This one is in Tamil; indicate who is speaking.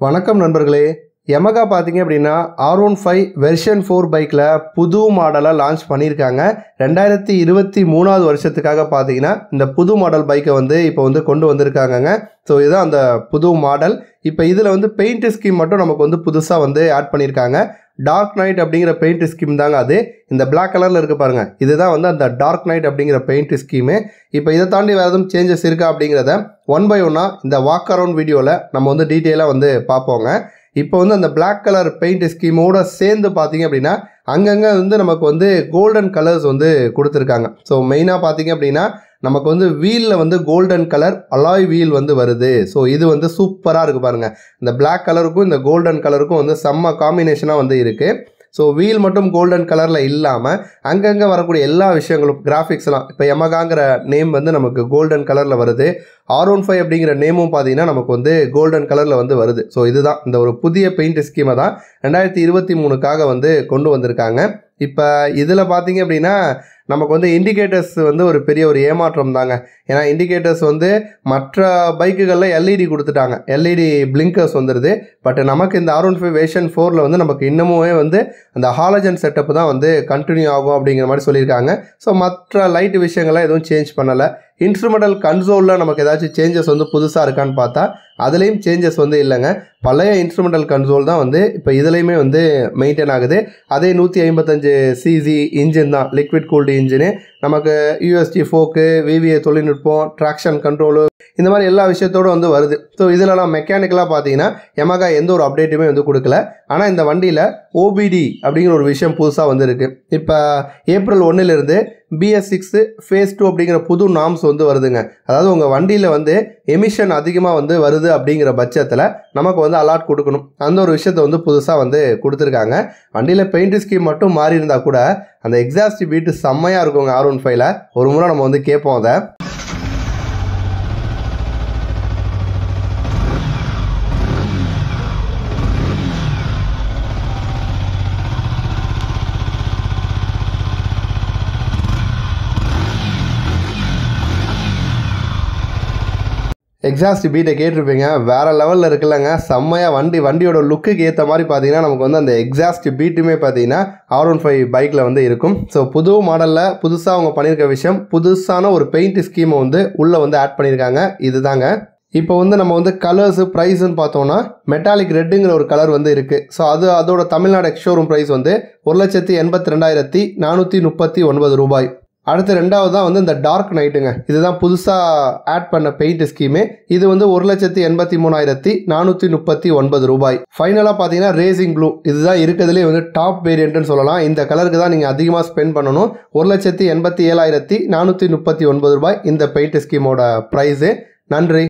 Speaker 1: வணக்கம் நண்பர்களே Yamaha பார்த்தீங்க அப்படின்னா R one five version four பைக்கில் புது மாடலாக லான்ச் பண்ணியிருக்காங்க ரெண்டாயிரத்தி இருபத்தி மூணாவது வருஷத்துக்காக பார்த்தீங்கன்னா இந்த புது மாடல் பைக்கை வந்து இப்போ வந்து கொண்டு வந்திருக்காங்கங்க ஸோ இதுதான் அந்த புது மாடல் இப்போ இதில் வந்து பெயிண்ட் ஸ்கீம் மட்டும் நமக்கு வந்து புதுசாக வந்து ஆட் பண்ணியிருக்காங்க டார்க் நைட் அப்படிங்கிற பெயிண்ட் ஸ்கீம் தாங்க அது இந்த Black கலரில் இருக்கு பாருங்க இதுதான் வந்து அந்த டார்க் நைட் அப்படிங்கிற பெயிண்ட் ஸ்கீமு இப்போ இதை தாண்டி வேறு எதுவும் சேஞ்சஸ் இருக்கா அப்படிங்கிறத ஒன் பை ஒன்னாக இந்த வாக் அரவுண்ட் வீடியோவில் நம்ம வந்து டீட்டெயிலாக வந்து பார்ப்போங்க இப்போ வந்து அந்த Black கலர் பெயிண்ட் ஸ்கீமோட சேர்ந்து பார்த்தீங்க அப்படின்னா அங்கங்கே வந்து நமக்கு வந்து கோல்டன் கலர்ஸ் வந்து கொடுத்துருக்காங்க ஸோ மெயினாக பார்த்தீங்க அப்படின்னா நமக்கு வந்து வீலில் வந்து கோல்டன் கலர் அலாய் வீல் வந்து வருது ஸோ இது வந்து சூப்பராக இருக்குது பாருங்கள் இந்த Black கலருக்கும் இந்த கோல்டன் கலருக்கும் வந்து செம்ம காம்பினேஷனாக வந்து இருக்குது ஸோ வீல் மட்டும் கோல்டன் கலரில் இல்லாமல் அங்கங்கே வரக்கூடிய எல்லா விஷயங்களும் கிராஃபிக்ஸ்லாம் இப்போ எமகாங்கிற நேம் வந்து நமக்கு கோல்டன் கலரில் வருது ஆர் ஒன் ஃபைவ் அப்படிங்கிற நேமும் பார்த்தீங்கன்னா நமக்கு வந்து கோல்டன் கலரில் வந்து வருது ஸோ இதுதான் இந்த ஒரு புதிய பெயிண்ட் ஸ்கீமை தான் ரெண்டாயிரத்தி இருபத்தி மூணுக்காக வந்து கொண்டு வந்திருக்காங்க இப்போ இதில் பார்த்தீங்க அப்படின்னா நமக்கு வந்து இண்டிகேட்டர்ஸ் வந்து ஒரு பெரிய ஒரு ஏமாற்றம் தாங்க ஏன்னா இண்டிகேட்டர்ஸ் வந்து மற்ற பைக்குகளில் எல்இடி கொடுத்துட்டாங்க எல்இடி பிளிங்கர்ஸ் வந்துடுது பட் நமக்கு இந்த ஆர் ஒன் ஃபைவ் வேஷன் ஃபோரில் வந்து நமக்கு இன்னமுமே வந்து அந்த ஹாலஜன் செட்டப் தான் வந்து கண்டினியூ ஆகும் அப்படிங்கிற மாதிரி சொல்லியிருக்காங்க ஸோ மற்ற லைட் விஷயங்கள்லாம் எதுவும் சேஞ்ச் பண்ணலை இன்ஸ்ட்ருமெண்டல் கன்சோலில் நமக்கு ஏதாச்சும் சேஞ்சஸ் வந்து புதுசாக இருக்கான்னு பார்த்தா அதுலேயும் சேஞ்சஸ் வந்து இல்லைங்க பழைய இன்ஸ்ட்ருமெண்டல் கன்சோல் தான் வந்து இப்போ இதுலேயுமே வந்து மெயின்டைன் ஆகுது அதே நூற்றி ஐம்பத்தஞ்சு சிசி இன்ஜின் தான் லிக்விட் கூல்டு இன்ஜினு நமக்கு யூஎஸ்டி ஃபோக்கு விவிஏ தொழில்நுட்பம் ட்ராக்ஷன் கண்ட்ரோலு இந்த மாதிரி எல்லா விஷயத்தோடு வந்து வருது ஸோ இதிலலாம் மெக்கானிக்கலாக பார்த்தீங்கன்னா Yamaha எந்த ஒரு அப்டேட்டுமே வந்து கொடுக்கல ஆனால் இந்த வண்டியில் ஓபிடி அப்படிங்கிற ஒரு விஷயம் புதுசாக வந்திருக்கு இப்போ ஏப்ரல் ஒன்றிலிருந்து பிஎஸ் சிக்ஸு ஃபேஸ் டூ அப்படிங்கிற புது நாம்ஸ் வந்து வருதுங்க அதாவது உங்கள் வண்டியில் வந்து எமிஷன் அதிகமாக வந்து வருது அப்படிங்கிற பட்சத்தில் நமக்கு வந்து அலாட் கொடுக்கணும் அந்த ஒரு விஷயத்தை வந்து புதுசாக வந்து கொடுத்துருக்காங்க வண்டியில் பெயிண்ட் ஸ்கீம் மட்டும் மாறி இருந்தால் கூட அந்த எக்ஸாஸ்ட் பீட்டு செம்மையாக இருக்குங்க ஆர் ஒன் ஃபைவ்ல ஒரு முறை நம்ம வந்து கேட்போம் அதை எக்ஸாஸ்ட் பீட்டை கேட்டிருப்பீங்க வேறு லெவலில் இருக்குல்லங்க செம்மையாக வண்டி வண்டியோட லுக்குக்கு ஏற்ற மாதிரி பார்த்தீங்கன்னா நமக்கு வந்து அந்த எக்ஸாஸ்ட் பீட்டுமே பார்த்தீங்கன்னா ஆர் ஒன் ஃபைவ் பைக்கில் வந்து இருக்கும் ஸோ புது மாடலில் புதுசாக அவங்க பண்ணியிருக்க விஷயம் புதுசான ஒரு பெயிண்ட் ஸ்கீமை வந்து உள்ளே வந்து ஆட் பண்ணியிருக்காங்க இதுதாங்க இப்போ வந்து நம்ம வந்து கலர்ஸு ப்ரைஸ்ன்னு பார்த்தோம்னா மெட்டாலிக் ரெட்டுங்கிற ஒரு கலர் வந்து இருக்குது ஸோ அது அதோட தமிழ்நாடு எக்ஸ்ஷோரூம் ப்ரைஸ் வந்து ஒரு லட்சத்தி எண்பத்தி ரெண்டாயிரத்தி நானூற்றி முப்பத்தி ஒன்பது ரூபாய் அடுத்து ரெண்டாவது தான் வந்து இந்த டார்க் நைட்டுங்க இதுதான் புதுசாக ஆட் பண்ண பெயிண்ட் ஸ்கீமு இது வந்து ஒரு லட்சத்தி எண்பத்தி மூணாயிரத்தி நானூற்றி முப்பத்தி ஒன்பது ரூபாய் ஃபைனலாக பார்த்தீங்கன்னா ரேசிங் ப்ளூ இதுதான் இருக்கிறதுலே வந்து டாப் வேரியண்ட்னு சொல்லலாம் இந்த கலருக்கு தான் நீங்கள் அதிகமாக ஸ்பெண்ட் பண்ணணும் ஒரு லட்சத்தி எண்பத்தி ஏழாயிரத்தி நானூற்றி முப்பத்தி ஒன்பது ரூபாய் இந்த பெயிண்ட் ஸ்கீமோட ப்ரைஸு நன்றி